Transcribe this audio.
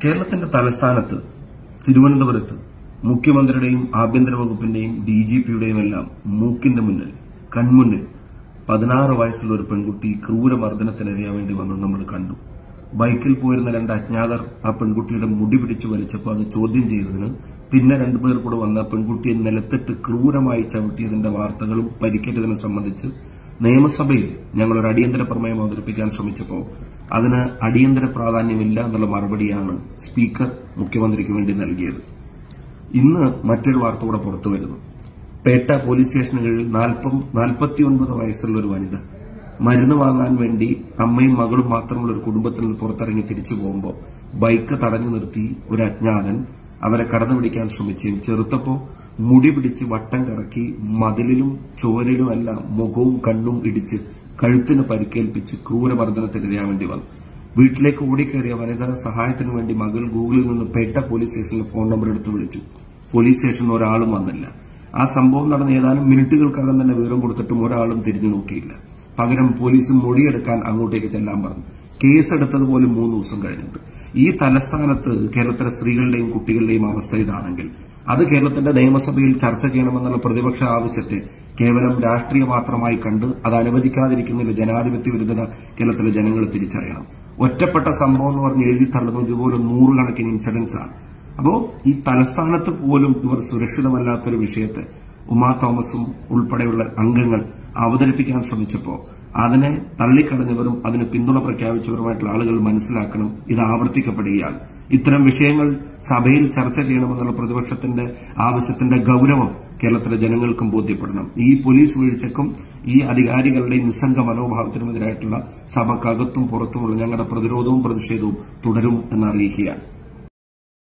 കേരളത്തിന്റെ തലസ്ഥാനത്ത് തിരുവനന്തപുരത്ത് മുഖ്യമന്ത്രിയുടെയും ആഭ്യന്തര വകുപ്പിന്റെയും ഡി ജി പിയുടെയും എല്ലാം മൂക്കിന്റെ മുന്നിൽ കൺമുന്നിൽ പതിനാറ് വയസ്സുള്ള ഒരു പെൺകുട്ടി ക്രൂരമർദ്ദനത്തിനിരയാവേണ്ടി വന്നത് നമ്മൾ കണ്ടു ബൈക്കിൽ പോയിരുന്ന രണ്ട് അജ്ഞാതർ ആ പെൺകുട്ടിയുടെ മുടി പിടിച്ചു വലിച്ചപ്പോൾ അത് ചോദ്യം ചെയ്തതിന് പിന്നെ രണ്ടുപേർ കൂടെ വന്ന ആ പെൺകുട്ടിയെ നിലത്തിട്ട് ക്രൂരമായി ചവിട്ടിയതിന്റെ വാർത്തകളും പരിക്കേറ്റതിനെ സംബന്ധിച്ച് നിയമസഭയിൽ ഞങ്ങൾ ഒരു അടിയന്തര പ്രമേയം അവതരിപ്പിക്കാൻ ശ്രമിച്ചപ്പോൾ അതിന് അടിയന്തര പ്രാധാന്യമില്ല എന്നുള്ള മറുപടിയാണ് സ്പീക്കർ മുഖ്യമന്ത്രിക്ക് വേണ്ടി നൽകിയത് ഇന്ന് മറ്റൊരു വാർത്ത കൂടെ പുറത്തു വരുന്നു പേട്ട പോലീസ് സ്റ്റേഷനുകളിൽ നാൽപ്പത്തിയൊൻപത് വയസ്സുള്ള ഒരു വനിത മരുന്ന് വാങ്ങാൻ വേണ്ടി അമ്മയും മകളും മാത്രമുള്ള ഒരു കുടുംബത്തിൽ നിന്ന് പുറത്തിറങ്ങി തിരിച്ചു പോകുമ്പോൾ ബൈക്ക് തടഞ്ഞു നിർത്തി ഒരു അജ്ഞാതൻ അവരെ കടന്നു പിടിക്കാൻ ശ്രമിച്ചും ചെറുത്തപ്പോ മുടി പിടിച്ച് വട്ടം കറക്കി മതിലിലും ചോരയിലുമല്ല മുഖവും കണ്ണും ഇടിച്ച് കഴുത്തിന് പരിക്കേൽപ്പിച്ച് ക്രൂരമർദ്ദനത്തിനിരയാവേണ്ടി വന്നു വീട്ടിലേക്ക് ഓടിക്കയറിയ വനിത സഹായത്തിനു വേണ്ടി മകൾ ഗൂഗിളിൽ നിന്ന് പേട്ട പോലീസ് സ്റ്റേഷനിൽ ഫോൺ നമ്പർ എടുത്തു വിളിച്ചു പോലീസ് സ്റ്റേഷനിൽ ഒരാളും വന്നില്ല ആ സംഭവം നടന്ന ഏതാനും മിനിറ്റുകൾക്കകം തന്നെ വിവരം കൊടുത്തിട്ടും ഒരാളും തിരിഞ്ഞു നോക്കിയില്ല പകരം പോലീസ് മൊഴിയെടുക്കാൻ അങ്ങോട്ടേക്ക് ചെല്ലാൻ പറഞ്ഞു കേസെടുത്തത് പോലും മൂന്ന് ദിവസം കഴിഞ്ഞിട്ട് ഈ തലസ്ഥാനത്ത് കേരളത്തിലെ സ്ത്രീകളുടെയും കുട്ടികളുടെയും അവസ്ഥ ഇതാണെങ്കിൽ അത് കേരളത്തിന്റെ നിയമസഭയിൽ ചർച്ച ചെയ്യണമെന്നുള്ള പ്രതിപക്ഷ ആവശ്യത്തെ കേവലം രാഷ്ട്രീയ മാത്രമായി കണ്ട് അത് അനുവദിക്കാതിരിക്കുന്നതിൽ ജനാധിപത്യ വിരുദ്ധത കേരളത്തിലെ ജനങ്ങൾ തിരിച്ചറിയണം ഒറ്റപ്പെട്ട സംഭവം എന്ന് പറഞ്ഞ് എഴുതി തള്ളുന്നത് ഇതുപോലെ നൂറുകണക്കിന് ഇൻസിഡൻസ് ആണ് അപ്പോ ഈ തലസ്ഥാനത്ത് പോലും ഇവർ സുരക്ഷിതമല്ലാത്തൊരു വിഷയത്തെ ഉമാ തോമസും ഉൾപ്പെടെയുള്ള അംഗങ്ങൾ അവതരിപ്പിക്കാൻ ശ്രമിച്ചപ്പോൾ അതിനെ തള്ളിക്കളഞ്ഞവരും അതിന് പിന്തുണ പ്രഖ്യാപിച്ചവരുമായിട്ടുള്ള ആളുകൾ മനസ്സിലാക്കണം ഇത് ആവർത്തിക്കപ്പെടുകയാണ് ഇത്തരം വിഷയങ്ങൾ സഭയിൽ ചർച്ച ചെയ്യണമെന്നുള്ള പ്രതിപക്ഷത്തിന്റെ ആവശ്യത്തിന്റെ ഗൌരവം കേരളത്തിലെ ജനങ്ങൾക്കും ബോധ്യപ്പെടണം ഈ പോലീസ് വീഴ്ചക്കും ഈ അധികാരികളുടെ നിസ്സംഗ മനോഭാവത്തിനുമെതിരായിട്ടുള്ള സഭക്കകത്തും പുറത്തുമുള്ള ഞങ്ങളുടെ പ്രതിരോധവും പ്രതിഷേധവും തുടരും എന്നറിയിക്കുകയാണ്